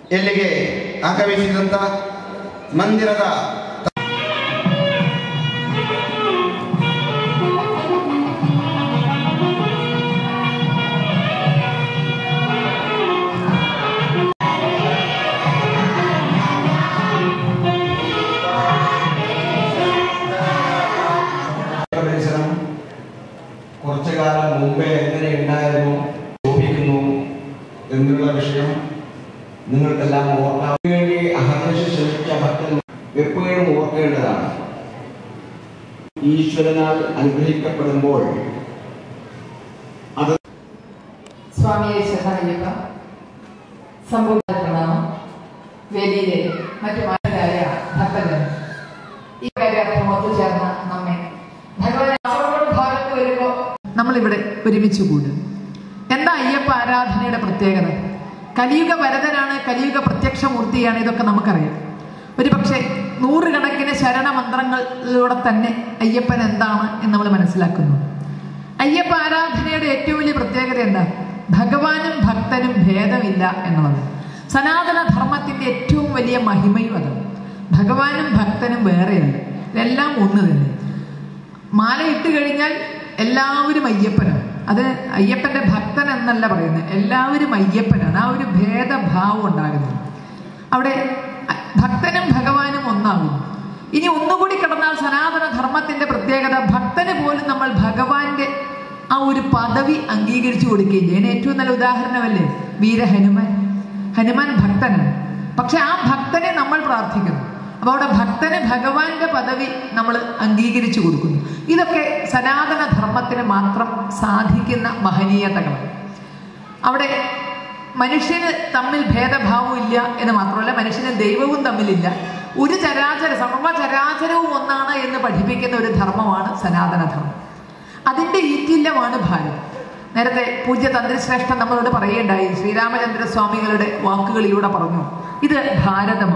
ಇಲ್ಲಿಗೆ ಆಗಮಿಸಿದಂಥ ಮಂದಿರದ പരിസരം കുറച്ചു കാലം മുമ്പേ എങ്ങനെ ഉണ്ടായിരുന്നു ശോഭിക്കുന്നു എന്നുള്ള വിഷയം നിങ്ങൾക്കെല്ലാം ഓർക്കാൻ വേണ്ടി അഹർനിശ ശ്രമിച്ച ഭക്തൻ എപ്പോഴും ഓർക്കേണ്ടതാണ് ഈശ്വരനാൽ അനുഗ്രഹിക്കപ്പെടുമ്പോൾ അത് സ്വാമിയെ ശ്രദ്ധായ്യപ്പ സംഭവ പ്രണാമം വേദിയിലെ മറ്റു മാരായ ഭക്തജൻ ഈ കാര്യാർത്ഥം ഒത്തുചേർന്ന നമ്മെ ഭഗവാൻ കാസർഗോഡ് ഭാഗത്ത് വരുമ്പോൾ നമ്മളിവിടെ ഒരുമിച്ച് കൂടും എന്താ അയ്യപ്പ ആരാധനയുടെ പ്രത്യേകത കലിയുഗ വരദനാണ് കലിയുഗ പ്രത്യക്ഷമൂർത്തിയാണ് ഇതൊക്കെ നമുക്കറിയാം ഒരു പക്ഷേ നൂറുകണക്കിന് ശരണമന്ത്രങ്ങളിലൂടെ തന്നെ അയ്യപ്പൻ എന്താണ് എന്ന് നമ്മൾ മനസ്സിലാക്കുന്നു അയ്യപ്പ ആരാധനയുടെ ഏറ്റവും വലിയ പ്രത്യേകത എന്താ ഭഗവാനും ഭക്തനും ഭേദമില്ല എന്നുള്ളത് സനാതന ധർമ്മത്തിന്റെ ഏറ്റവും വലിയ മഹിമയും അത് ഭഗവാനും ഭക്തനും വേറെയല്ല ഇതെല്ലാം ഒന്ന് തന്നെ മാല ഇട്ട് കഴിഞ്ഞാൽ എല്ലാവരും അയ്യപ്പനാണ് അത് അയ്യപ്പന്റെ ഭക്തൻ എന്നല്ല പറയുന്നത് എല്ലാവരും അയ്യപ്പനാണ് ആ ഒരു ഭേദഭാവം ഉണ്ടാകുന്നത് അവിടെ അ- ഭക്തനും ഭഗവാനും ഒന്നാകും ഇനി ഒന്നുകൂടി കിടന്നാൽ സനാതന ധർമ്മത്തിന്റെ പ്രത്യേകത ഭക്തന് പോലും നമ്മൾ ഭഗവാന്റെ ആ ഒരു പദവി അംഗീകരിച്ചു കൊടുക്കുകയും ചെയ്യും ഏറ്റവും നല്ല ഉദാഹരണമല്ലേ വീര ഹനുമാൻ ഹനുമാൻ ഭക്തനാണ് പക്ഷെ ആ ഭക്തനെ നമ്മൾ പ്രാർത്ഥിക്കുന്നു അപ്പൊ അവിടെ ഭക്തന് ഭഗവാന്റെ പദവി നമ്മൾ അംഗീകരിച്ചു കൊടുക്കുന്നു ഇതൊക്കെ സനാതന ധർമ്മത്തിന് മാത്രം സാധിക്കുന്ന മഹനീയതകളാണ് അവിടെ മനുഷ്യന് തമ്മിൽ ഭേദഭാവം ഇല്ല എന്ന് മാത്രമല്ല മനുഷ്യന് ദൈവവും തമ്മിലില്ല ഒരു ചരാചര സർവ ചരാചരവും ഒന്നാണ് എന്ന് പഠിപ്പിക്കുന്ന ഒരു ധർമ്മമാണ് സനാതന ധർമ്മം അതിന്റെ ഈറ്റില്ലമാണ് ഭാരതം നേരത്തെ പൂജ്യ തന്ത്രിശ്രേഷ്ഠൻ നമ്മളോട് പറയുകയുണ്ടായി ശ്രീരാമചന്ദ്ര സ്വാമികളുടെ വാക്കുകളിലൂടെ പറഞ്ഞു ഇത് ഭാരതമാണ്